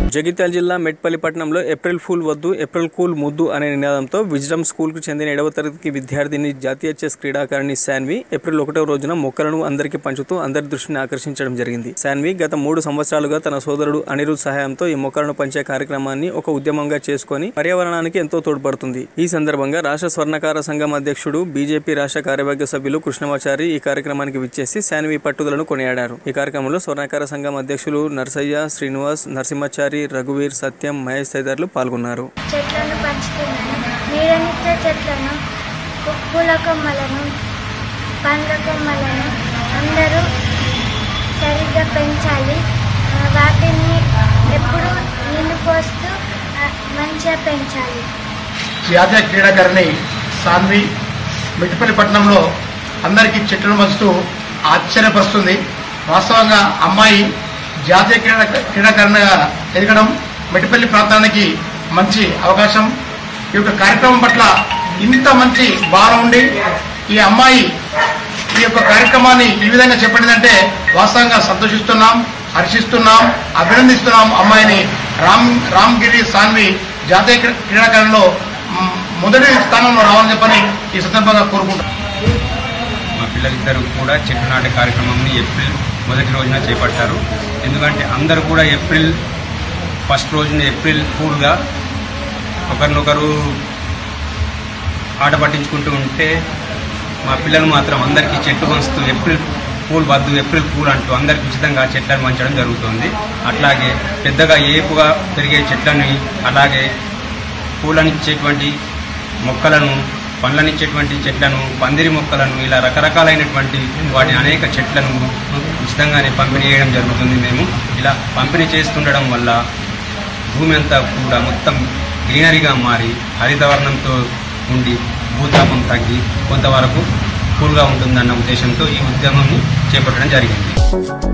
జగిత్యాల జిల్లా మెట్పల్లి పట్టణంలో April fool వద్దు ఏప్రిల్ కూల్ ముద్దు అనే నినాదంతో విజ్డమ్ స్కూల్ కు చెందిన ఏడవ తరగతి విద్యార్థిని జాతీయ చెస్ క్రీడాకారిణి శాన్వి ఏప్రిల్ ఒకటవ రోజున మొక్కలను అందరికీ పంచుతూ అందరి దృష్టిని ఆకర్షించడం జరిగింది శాన్వి గత మూడు సంవత్సరాలుగా తన సోదరుడు అనిరుద్ సహాయంతో ఈ మొక్కలను పంచే కార్యక్రమాన్ని ఒక ఉద్యమంగా చేసుకొని పర్యావరణానికి ఎంతో తోడ్పడుతుంది ఈ సందర్భంగా రాష్ట్ర స్వర్ణకార సంఘం అధ్యక్షుడు బీజేపీ రాష్ట్ర కార్యవర్గ సభ్యులు కృష్ణమాచారి ఈ కార్యక్రమానికి విచ్చేసి శాన్వి పట్టుదలను కొనియాడారు ఈ కార్యక్రమంలో స్వర్ణకార సంఘం అధ్యక్షులు నర్సయ్య శ్రీనివాస్ నరసింహచారి రఘువీర్ సత్యం మహేష్ తదితరులు పాల్గొన్నారు చెట్లను పంచుతున్నాను నీడనిచ్చే చెట్లను పు- పూల కొమ్మలను పండ్ల కొమ్మలను అందరూ సరిగ్గా పెంచాలి ఆ, వాటిని ఎప్పుడు నీళ్లు పోస్తూ ఆ, మంచిగా పెంచాలి జాతీయ క్రీడాకారిణి సాన్వి మిట్టిపల్లి పట్టణంలో అందరికీ చెట్లను పంచుతూ ఆశ్చర్యపరుస్తుంది వాస్తవంగా అమ్మాయి జాతీయ క్రీడా క్రీడాకారిణిగా ఎదగడం మిట్టిపల్లి ప్రాంతానికి మంచి అవకాశం ఈ యొక్క కార్యక్రమం పట్ల ఇంత మంచి భావన ఉండి ఈ అమ్మాయి ఈ యొక్క కార్యక్రమాన్ని ఈ విధంగా చెప్పినదంటే వాస్తవంగా సంతోషిస్తున్నాం హర్షిస్తున్నాం అభినందిస్తున్నాం అమ్మాయిని రామ్ రామ్గిరి సాన్వి జాతీయ క్రీ- క్రీడాకారంలో మ్, మొదటి స్థానంలో రావాలని చెప్పని ఈ సందర్భంగా కోరుకుంటున్నాం మా పిల్లలిద్దరూ కూడా చెట్టు నాటే కార్యక్రమంని ఏప్రిల్ మొదటి రోజున చేపట్టారు ఎందుకంటే అందరూ కూడా ఏప్రిల్ ఫస్ట్ రోజున ఏప్రిల్ ఫూల్గా ఒకరినొకరు ఆట పట్టించుకుంటూ ఉంటే మా పిల్లలు మాత్రం అందరికీ చెట్టు పంచుతూ ఏప్రిల్ పూల్ వద్దు ఏప్రిల్ పూల్ అంటూ అందరికి ఉచితంగా చెట్లను పంచడం జరుగుతుంది అట్లాగే పెద్దగా ఏపుగా పెరిగే చెట్లని అలాగే పూలనిచ్చేటువంటి మొక్కలను పండ్లనిచ్చేటువంటి చెట్లను పందిరి మొక్కలను ఇలా రకరకాలైనటువంటి వాటి అనేక చెట్లను ఉచితంగానే పంపిణీ చేయడం జరుగుతుంది మేము ఇలా పంపిణీ చేస్తుండడం వల్ల భూమి అంతా కూడా మొత్తం గ్రీనరీగా మారి హరితవర్ణంతో ఉండి భూతాపం తగ్గి కొంతవరకు కూల్గా ఉంటుందన్న ఉద్దేశంతో ఈ ఉద్యమాన్ని చేపట్టడం జరిగింది